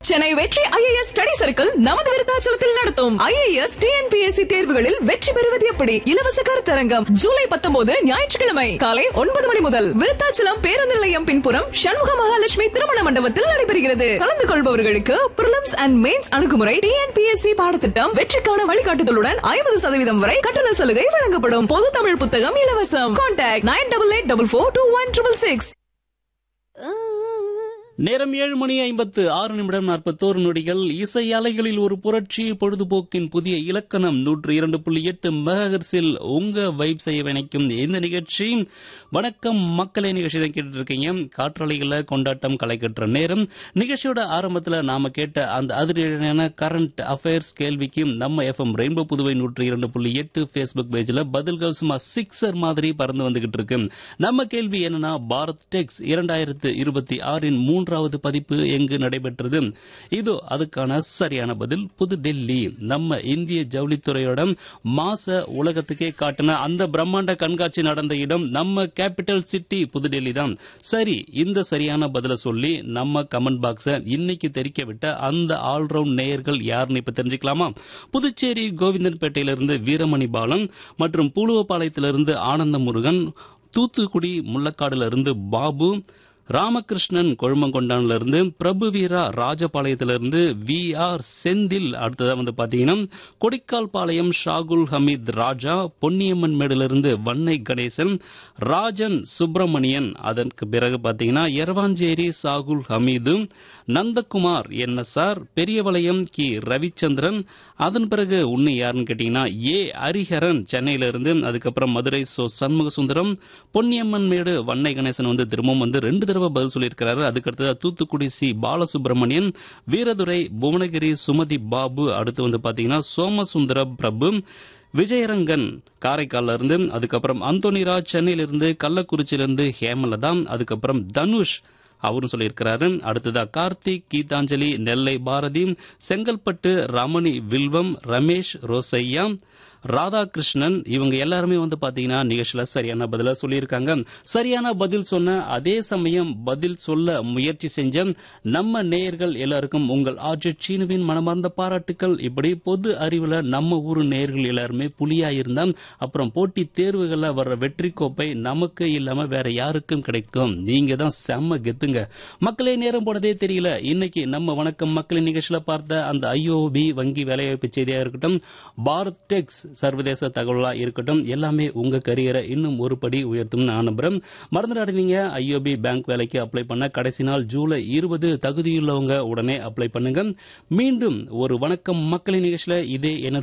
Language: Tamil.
சென்னை வெற்றி ஐஏஎஸ் ஸ்டடி சர்க்கிள் நமது விருத்தாச்சலத்தில் நடத்தும் ஐஏஎஸ் டிஎன்பிஎஸ்சி தேர்வுகளில் வெற்றி பெறுவது எப்படி இலவச கருத்தரங்கம் ஜூலை பத்தொன்பது ஞாயிற்றுக்கிழமை காலை ஒன்பது மணி முதல் விருத்தாச்சலம் பேருந்து நிலையம் பின்புறம் சண்முக மகாலட்சுமி திருமண மண்டபத்தில் நடைபெறுகிறது கலந்து கொள்பவர்களுக்கு பிரிலிம்ஸ் அண்ட் மெயின்ஸ் அணுகுமுறை டிஎன்பிஎஸ்சி பாடத்திட்டம் வெற்றிக்கான வழிகாட்டுதலுடன் ஐம்பது சதவீதம் வரை கட்டண சலுகை வழங்கப்படும் பொது தமிழ் புத்தகம் இலவசம் contact nine double eight double four two one triple six நேரம் ஏழு மணி ஐம்பத்து ஆறு நிமிடம் நாற்பத்தோரு நொடிகள் இசை அலைகளில் ஒரு புரட்சி பொழுதுபோக்கின் புதிய இலக்கணம் நூற்று இரண்டு புள்ளி எட்டு மெகஹெர்ஸில் உங்க வைப் செய்ய நினைக்கும் இந்த நிகழ்ச்சி வணக்கம் மக்களே நிகழ்ச்சி தான் கேட்டுட்டு இருக்கீங்க காற்றலைகளை கொண்டாட்டம் களை கட்டுற நேரம் நிகழ்ச்சியோட ஆரம்பத்தில் நாம கேட்ட அந்த அதிரடியான கரண்ட் அஃபேர்ஸ் கேள்விக்கு நம்ம எஃப்எம் ரெயின்போ புதுவை நூற்று இரண்டு புள்ளி எட்டு ஃபேஸ்புக் பேஜில் பதில்கள் சும்மா சிக்ஸர் மாதிரி பறந்து வந்துகிட்டு இருக்கு நம்ம கேள்வி என்னன்னா பாரத் டெக்ஸ் இரண்டாயிரத்து இருபத்தி ஆறின் மூன்றாவது பதிப்பு எங்கு நடைபெற்றது இதோ அதுக்கான சரியான பதில் புது டெல்லி நம்ம இந்திய ஜவுளித்துறையோட மாச உலகத்துக்கே காட்டின அந்த பிரம்மாண்ட கண்காட்சி நடந்த இடம் நம்ம கேபிட்டல் சிட்டி புதுடெல்லி தான் சரி இந்த சரியான பதில சொல்லி நம்ம கமெண்ட் பாக்ஸ இன்னைக்கு தெரிக்க விட்ட அந்த ஆல்ரவுண்ட் நேயர்கள் யாருன்னு இப்ப தெரிஞ்சுக்கலாமா புதுச்சேரி கோவிந்தன்பேட்டையிலிருந்து வீரமணி பாலன் மற்றும் பூலுவப்பாளையத்திலிருந்து ஆனந்த முருகன் தூத்துக்குடி முள்ளக்காடுல இருந்து பாபு ராமகிருஷ்ணன் கொழுமங்கொண்டான்ல இருந்து பிரபு வீரா ராஜபாளையத்திலிருந்து வி ஆர் செந்தில் அடுத்ததா வந்து பாத்தீங்கன்னா கொடிக்கால் பாளையம் ஷாகுல் ஹமீத் ராஜா பொன்னியம்மன் மேடிலிருந்து வன்னை கணேசன் ராஜன் சுப்பிரமணியன் அதற்கு பிறகு பாத்தீங்கன்னா எரவாஞ்சேரி சாகுல் ஹமீது நந்தகுமார் என்ன சார் பெரியவளையம் கி ரவிச்சந்திரன் அதன் பிறகு உன்னை யாருன்னு கேட்டீங்கன்னா ஏ ஹரிஹரன் சென்னையில இருந்து அதுக்கப்புறம் மதுரை சோ சண்முக சுந்தரம் பொன்னியம்மன் மேடு வன்னை கணேசன் வந்து திரும்பவும் வந்து ரெண்டு தடவை பதில் சொல்லியிருக்கிறாரு அதுக்கடுத்து தூத்துக்குடி சி பாலசுப்ரமணியன் வீரதுரை புவனகிரி சுமதி பாபு அடுத்து வந்து பாத்தீங்கன்னா சோமசுந்தர பிரபு விஜயரங்கன் காரைக்கால்ல இருந்து அதுக்கப்புறம் அந்தோனிராஜ் சென்னையிலிருந்து கள்ளக்குறிச்சியிலிருந்து ஹேமலதா அதுக்கப்புறம் தனுஷ் அவரும் சொல்லியிருக்கிறாரு அடுத்ததா கார்த்திக் கீதாஞ்சலி நெல்லை பாரதி செங்கல்பட்டு ரமணி வில்வம் ரமேஷ் ரோசையா ராதாகிருஷ்ணன் இவங்க எல்லாருமே வந்து பாத்தீங்கன்னா நிகழ்ச்சியில சரியான பதில சொல்லியிருக்காங்க சரியான பதில் சொன்ன அதே சமயம் பதில் சொல்ல முயற்சி செஞ்ச நம்ம நேயர்கள் எல்லாருக்கும் உங்கள் ஆர்ஜி சீனுவின் மனமார்ந்த பாராட்டுக்கள் இப்படி பொது அறிவுல நம்ம ஊரு நேயர்கள் எல்லாருமே புலியா இருந்தா அப்புறம் போட்டி தேர்வுகள்ல வர்ற வெற்றி கோப்பை நமக்கு இல்லாம வேற யாருக்கும் கிடைக்கும் நீங்க தான் செம்ம கெத்துங்க மக்களே நேரம் போனதே தெரியல இன்னைக்கு நம்ம வணக்கம் மக்களின் நிகழ்ச்சியில பார்த்த அந்த ஐஓபி வங்கி வேலைவாய்ப்பு செய்தியா இருக்கட்டும் பாரத் டெக்ஸ் சர்வதேச தகவலா இருக்கட்டும் எல்லாமே உங்க கரியரை இன்னும் ஒரு படி உயர்த்தும் நான் நம்புறேன் மறந்துடாதீங்க ஐஓபி பேங்க் வேலைக்கு அப்ளை பண்ண கடைசி நாள் ஜூலை இருபது தகுதியுள்ளவங்க உடனே அப்ளை பண்ணுங்க மீண்டும் ஒரு வணக்கம் மக்களின் நிகழ்ச்சியில இதே என்ன